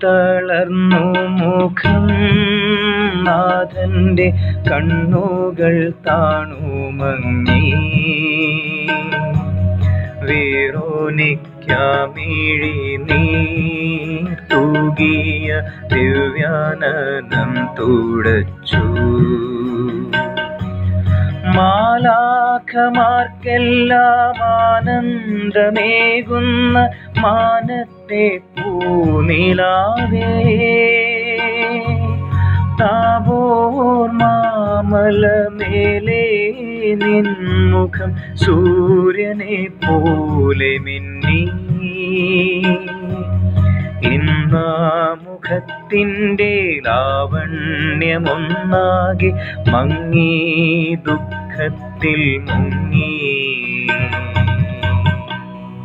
തളർന്നു മുഖം നാഥന്റെ കണ്ണുകൾ താണു മങ്ങി വേറോനിക്കാമിഴി നീ തൂകിയ ദിവ്യാനനം തുടച്ചു മാലാഖമാർക്കെല്ലാം ആനന്ദമേകുന്ന മാനത്തെ പൂനിലാവേ താപോർ മാമലമേലേ നിൻമുഖം സൂര്യനെ പോലെ മിന്നി ഇന്നാ മുഖത്തിൻ്റെ ലാവണ്യമൊന്നാകെ മങ്ങി ദുഃഖത്തിൽ മുങ്ങി